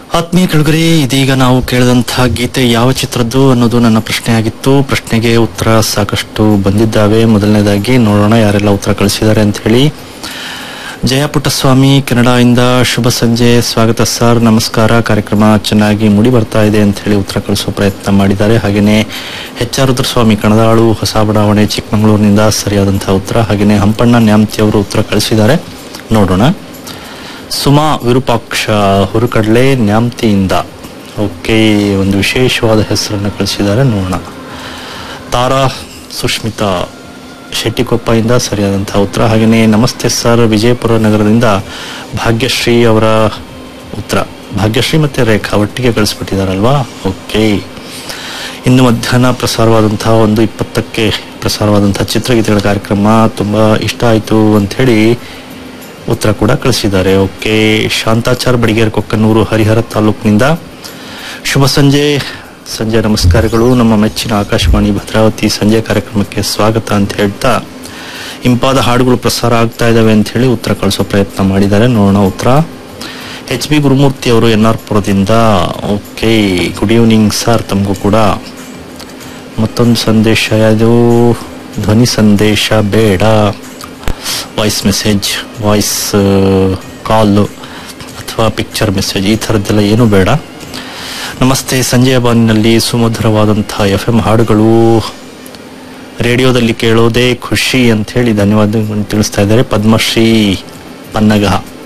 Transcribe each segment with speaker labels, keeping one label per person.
Speaker 1: ಆತ್ಮೀಯ ಕೆಳಗರೆ ಇದೀಗ ನಾವು ಕೇಳಿದಂತಹ ಗೀತೆ ಯಾವ ಚಿತ್ರದ್ದು ಅನ್ನೋದು ನನ್ನ ಪ್ರಶ್ನೆಯಾಗಿತ್ತು ಪ್ರಶ್ನೆಗೆ ಉತ್ತರ ಸಾಕಷ್ಟು ಬಂದಿದ್ದಾವೆ ಮೊದಲನೇದಾಗಿ ನೋಡೋಣ ಯಾರೆಲ್ಲ ಉತ್ತರ ಕಳಿಸಿದ್ದಾರೆ ಅಂತ ಹೇಳಿ ಜಯ ಪುಟ್ಟಸ್ವಾಮಿ ಕೆನಡಾಯಿಂದ ಶುಭ ಸಂಜೆ ಸ್ವಾಗತ ಸರ್ ನಮಸ್ಕಾರ ಕಾರ್ಯಕ್ರಮ ಚೆನ್ನಾಗಿ ಮೂಡಿ ಬರ್ತಾ ಇದೆ ಅಂತ ಹೇಳಿ ಉತ್ತರ ಕಳಿಸೋ ಪ್ರಯತ್ನ ಮಾಡಿದ್ದಾರೆ ಹಾಗೆಯೇ ಎಚ್ ಆರ್ ರುದ್ರಸ್ವಾಮಿ ಕಣದಾಳು ಹೊಸ ಬಡಾವಣೆ ಚಿಕ್ಕಮಗಳೂರಿನಿಂದ ಸರಿಯಾದಂತಹ ಉತ್ತರ ಹಾಗೆಯೇ ಹಂಪಣ್ಣ ನ್ಯಾಮತಿ ಅವರು ಉತ್ತರ ಕಳಿಸಿದ್ದಾರೆ ನೋಡೋಣ ಸುಮಾ ವಿರೂಪಾಕ್ಷ ಹುರುಕಡ್ಲೆ ನ್ಯಾಮ್ತಿಯಿಂದ ಓಕೆ ಒಂದು ವಿಶೇಷವಾದ ಹೆಸರನ್ನು ಕಳಿಸಿದ್ದಾರೆ ನೋಡೋಣ ತಾರಾ ಸುಷ್ಮಿತಾ ಶೆಟ್ಟಿಕೊಪ್ಪಯಿಂದ ಸರಿಯಾದಂತಹ ಉತ್ತರ ಹಾಗೆಯೇ ನಮಸ್ತೆ ಸರ್ ವಿಜಯಪುರ ನಗರದಿಂದ ಭಾಗ್ಯಶ್ರೀ ಅವರ ಉತ್ತರ ಭಾಗ್ಯಶ್ರೀ ಮತ್ತೆ ರೇಖಾ ಒಟ್ಟಿಗೆ ಕಳಿಸ್ಬಿಟ್ಟಿದಾರಲ್ವಾ ಓಕೆ ಇನ್ನು ಮಧ್ಯಾಹ್ನ ಪ್ರಸಾರವಾದಂತಹ ಒಂದು ಇಪ್ಪತ್ತಕ್ಕೆ ಪ್ರಸಾರವಾದಂತಹ ಚಿತ್ರಗೀತೆಗಳ ಕಾರ್ಯಕ್ರಮ ತುಂಬಾ ಇಷ್ಟ ಆಯಿತು ಅಂತ ಹೇಳಿ ಉತ್ತರ ಕೂಡ ಕಳಿಸಿದ್ದಾರೆ ಓಕೆ ಶಾಂತಾಚಾರ್ ಬಡಿಗೇರ್ ಕೊಕ್ಕನೂರು ಹರಿಹರ ತಾಲೂಕಿನಿಂದ ಶುಭ ಸಂಜೆ ಸಂಜೆ ನಮಸ್ಕಾರಗಳು ನಮ್ಮ ಮೆಚ್ಚಿನ ಆಕಾಶವಾಣಿ ಭದ್ರಾವತಿ ಸಂಜೆ ಕಾರ್ಯಕ್ರಮಕ್ಕೆ ಸ್ವಾಗತ ಅಂತ ಹೇಳ್ತಾ ಇಂಪಾದ ಹಾಡುಗಳು ಪ್ರಸಾರ ಆಗ್ತಾ ಇದಾವೆ ಅಂತ ಹೇಳಿ ಉತ್ತರ ಕಳಿಸೋ ಪ್ರಯತ್ನ ಮಾಡಿದ್ದಾರೆ ನೋಡೋಣ ಉತ್ತರ ಎಚ್ ಬಿ ಗುರುಮೂರ್ತಿ ಅವರು ಎನ್ ಆರ್ ಪುರದಿಂದ ಓಕೆ ಗುಡ್ ಈವ್ನಿಂಗ್ ಸರ್ ತಮಗೂ ಕೂಡ ಮತ್ತೊಂದು ಸಂದೇಶ ಯಾವುದು ಧ್ವನಿ ಸಂದೇಶ ಬೇಡ ವಾಯ್ಸ್ ಮೆಸೇಜ್ ವಾಯ್ಸ್ ಕಾಲ್ ಅಥವಾ ಪಿಕ್ಚರ್ ಮೆಸೇಜ್ ಈ ಥರದ್ದೆಲ್ಲ ಏನೂ ಬೇಡ ನಮಸ್ತೆ ಸಂಜೆಯ ಬಾನಿನಲ್ಲಿ ಸುಮಧುರವಾದಂತಹ ಎಫ್ ಎಂ ಹಾಡುಗಳು ರೇಡಿಯೋದಲ್ಲಿ ಕೇಳೋದೇ ಖುಷಿ ಅಂತ ಹೇಳಿ ಧನ್ಯವಾದಗಳನ್ನು ತಿಳಿಸ್ತಾ ಇದ್ದಾರೆ ಪದ್ಮಶ್ರೀ ಪನ್ನಗ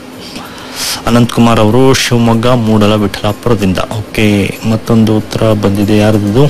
Speaker 1: ಅನಂತ್ ಕುಮಾರ್ ಅವರು ಶಿವಮೊಗ್ಗ ಮೂಡಲ ವಿಠಲಾಪುರದಿಂದ ಓಕೆ ಮತ್ತೊಂದು ಉತ್ತರ ಬಂದಿದೆ ಯಾರ್ದು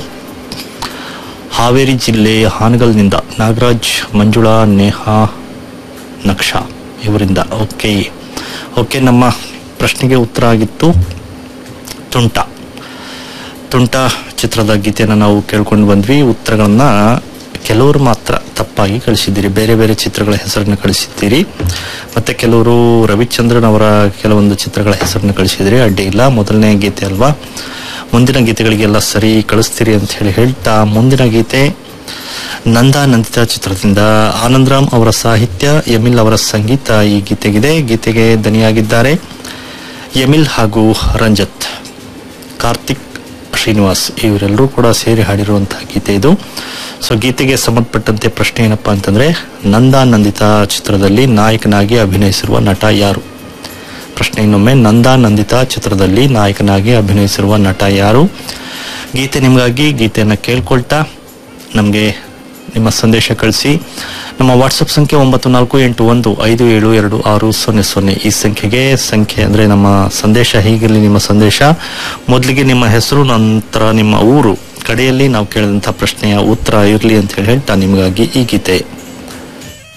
Speaker 1: ಹಾವೇರಿ ಜಿಲ್ಲೆ ಹಾನಗಲ್ನಿಂದ ನಾಗರಾಜ್ ಮಂಜುಳಾ ನೇಹಾ ನಕ್ಷಾ ಇವರಿಂದ ಓಕೆ ಓಕೆ ನಮ್ಮ ಪ್ರಶ್ನೆಗೆ ಉತ್ತರ ಆಗಿತ್ತು ತುಂಟ ತುಂಟ ಚಿತ್ರದ ಗೀತೆಯನ್ನು ನಾವು ಕೇಳ್ಕೊಂಡು ಬಂದ್ವಿ ಉತ್ತರಗಳನ್ನ ಕೆಲವರು ಮಾತ್ರ ತಪ್ಪಾಗಿ ಕಳಿಸಿದ್ದೀರಿ ಬೇರೆ ಬೇರೆ ಚಿತ್ರಗಳ ಹೆಸರನ್ನು ಕಳಿಸಿದ್ದೀರಿ ಮತ್ತೆ ಕೆಲವರು ರವಿಚಂದ್ರನ್ ಅವರ ಕೆಲವೊಂದು ಚಿತ್ರಗಳ ಹೆಸರನ್ನು ಕಳಿಸಿದಿರಿ ಅಡ್ಡಿ ಇಲ್ಲ ಮೊದಲನೇ ಗೀತೆ ಅಲ್ವಾ ಮುಂದಿನ ಗೀತೆಗಳಿಗೆಲ್ಲ ಸರಿ ಕಳಿಸ್ತೀರಿ ಅಂತ ಹೇಳಿ ಹೇಳ್ತಾ ಮುಂದಿನ ಗೀತೆ ನಂದ ನಂದಿತಾ ಚಿತ್ರದಿಂದ ಆನಂದರಾಮ್ ಅವರ ಸಾಹಿತ್ಯ ಯಮಿಲ್ ಅವರ ಸಂಗೀತ ಈ ಗೀತೆಗಿದೆ ಗೀತೆಗೆ ದನಿಯಾಗಿದ್ದಾರೆ ಯಮಿಲ್ ಹಾಗೂ ರಂಜತ್ ಕಾರ್ತಿಕ್ ಶ್ರೀನಿವಾಸ್ ಇವರೆಲ್ಲರೂ ಕೂಡ ಸೇರಿ ಹಾಡಿರುವಂತಹ ಗೀತೆ ಇದು ಸೊ ಗೀತೆಗೆ ಸಂಬಂಧಪಟ್ಟಂತೆ ಪ್ರಶ್ನೆ ಏನಪ್ಪಾ ಅಂತಂದ್ರೆ ನಂದ ನಂದಿತಾ ಚಿತ್ರದಲ್ಲಿ ನಾಯಕನಾಗಿ ಅಭಿನಯಿಸಿರುವ ನಟ ಯಾರು ಪ್ರಶ್ನೆ ಇನ್ನೊಮ್ಮೆ ನಂದ ನಂದಿತಾ ಚಿತ್ರದಲ್ಲಿ ನಾಯಕನಾಗಿ ಅಭಿನಯಿಸಿರುವ ನಟ ಯಾರು ಗೀತೆ ನಿಮಗಾಗಿ ಗೀತೆಯನ್ನು ಕೇಳ್ಕೊಳ್ತಾ ನಮಗೆ ನಿಮ್ಮ ಸಂದೇಶ ಕಳಿಸಿ ನಮ್ಮ ವಾಟ್ಸಪ್ ಸಂಖ್ಯೆ ಒಂಬತ್ತು ನಾಲ್ಕು ಎಂಟು ಒಂದು ಐದು ಏಳು ಎರಡು ಆರು ಸೊನ್ನೆ ಸೊನ್ನೆ ಈ ಸಂಖ್ಯೆಗೆ ಸಂಖ್ಯೆ ಅಂದ್ರೆ ನಮ್ಮ ಸಂದೇಶ ಹೀಗಿರಲಿ ನಿಮ್ಮ ಸಂದೇಶ ಮೊದಲಿಗೆ ನಿಮ್ಮ ಹೆಸರು ನಂತರ ನಿಮ್ಮ ಊರು ಕಡೆಯಲ್ಲಿ ನಾವು ಕೇಳಿದಂಥ ಪ್ರಶ್ನೆಯ ಉತ್ತರ ಇರಲಿ ಅಂತ ಹೇಳಿ ಹೇಳ್ತಾ ನಿಮಗಾಗಿ ಈ ಗೀತೆ